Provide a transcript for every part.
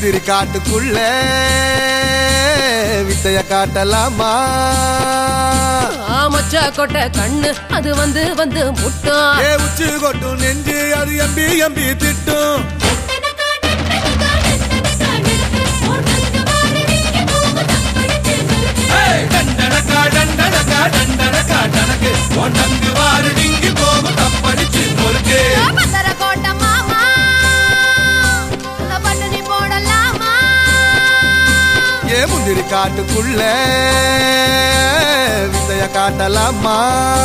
முந்திரி காட்டுக்குள்ள வித்தைய காட்டலாமா மச்சா கொட்டை கண்ணு அது வந்து வந்து முட்டும் ஏ உச்சி கொட்டும் நெஞ்சு அது எம்பி எம்பி திட்டும் டண்டனக்கா டண்டனக்கா டண்டனக்கா டனக்கு ஒன்னங்கு வாரு டிங்கி போகும் தப்படிச்சு பொறுக்கு பந்தர கோட்ட மாமா பண்ணு நீ போடலாமா ஏ முந்திரி காட்டுக்குள்ள வித்தைய காட்டலாமா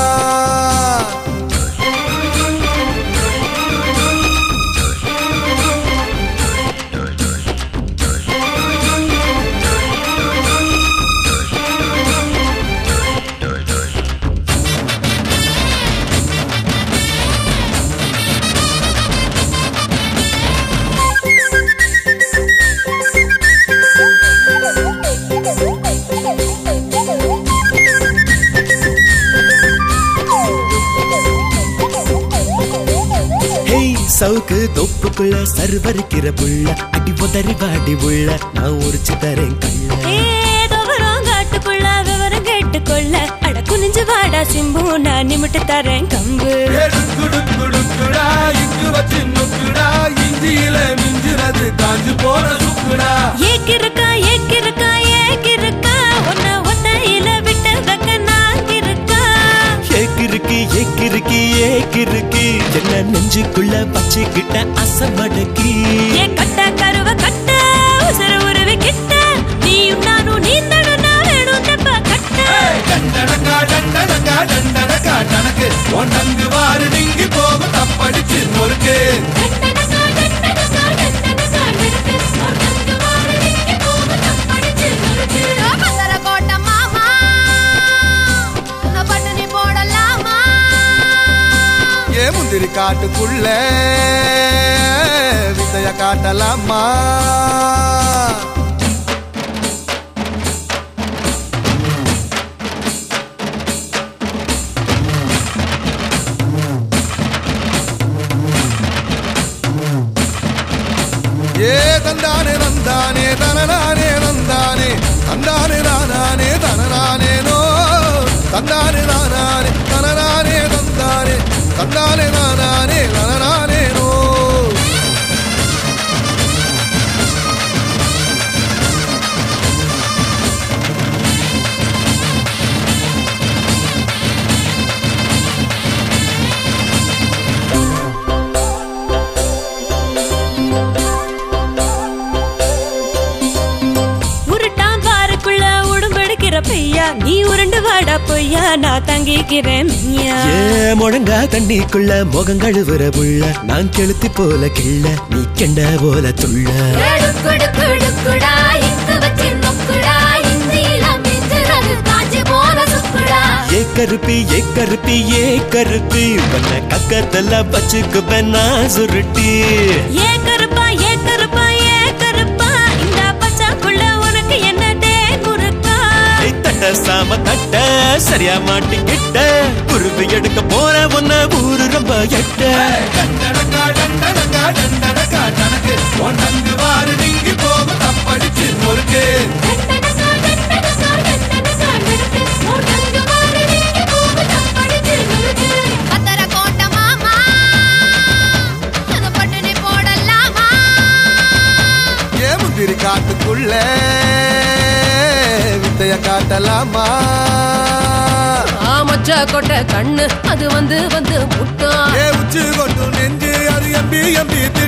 ஹேய் சவுக்கு தொப்புக்குள்ள சர்வரிக்கிற புள்ள அடி உதறி வாடி உள்ள நான் உரிச்சு தரேன் கள்ள ஏதோ காட்டுக்குள்ள விவரம் கேட்டுக்கொள்ள அட குனிஞ்சு வாடா சிம்பு நான் நிமிட்டு தரேன் கம்பு எடுக்குடுக்குடுக்குடா இங்கு வச்சு நுக்குடா இஞ்சியில மிஞ்சுறது காஞ்சு போன சுக்குடா ஏக்கிருக்கா ஏக்கிருக்கா ஏக்கிருக்கா உன்னை ஒத்தையில விட்டு வைக்க நான் இருக்கா ஏக்கிருக்கு ஏக்கிருக்கு ஏக்கிருக்கு என்ன நெஞ்சுக்குள்ள வச்சுக்கிட்ட அசமடக்கி ஏன் கட்ட கருவ கட்ட உசர உருவி கிட்ட நீயும் நானும் நீந்தணும் நான் வேணும் தெப்ப கட்ட டண்டனக்கா டண்டனக்கா டண்டனக்கா டனக்கு ஒன்னங்கு வாரு டிங்கி போகும் தப்படிச்சு பொறுக்கு பந்தர கோட்ட மாமா பண்ணு நீ போடலாமா ஏ முந்திரி காட்டுக்குள்ள வித்தைய காட்டலாமா ஏ தந்தானே தந்தானே தனநானே தந்தானே தந்தானே தானானே தனநானே நோ தந்தானே தானானே தனநானே தந்தானே தந்தானே தானானே தனநானே நோ உருட்டான் பாருக்குள்ள உடும்பெடுக்கிற பையா நீ உருண்டு வாடா பொய்யா நான் தங்கிக்கிறேன் மெய்யா ஏ முழங்கா தண்ணிக்குள்ள முகம் கழுவுற புள்ள நான் கெளுத்தி போல கிள்ள நீ கெண்ட போல துள்ள எடுக்குடுக்குடுக்குடா இங்கு வச்சு நொக்குடா இந்தியில மிஞ்சுறது காஞ்சி போன சுக்குடா ஏ கருப்பி ஏ கருப்பி ஏ கருப்பி உன்னை கக்கத்துல வச்சுக்குவேன் நான் சுருட்டி ஏ கருப்பா ஏ கருப்பா ஏ கருப்பா இந்த பச்சாக்குள்ள உனக்கு என்ன டே முறுக்கா ஏய், தட்ட சாம தட்ட சரியா மாட்டிக்கிட்ட குருவி எடுக்க போற உன்ன ஊரு ரொம்ப எட்ட டண்டனக்கா டண்டனக்கா டண்டனக்கா டனக்கு ஒன்னங்கு வாரு டிங்கி போகும் தப்படிச்சு பொறுக்கு பந்தர கோட்ட மாமா பண்ணு நீ போடலாமா ஏ முந்திரி காட்டுக்குள்ள வித்தைய காட்டலாமா மச்சா கொட்டை கண்ணு அது வந்து வந்து முட்டும் ஏ உச்சி கொட்டும் நெஞ்சு அது எம்பி எம்பி திட்டும்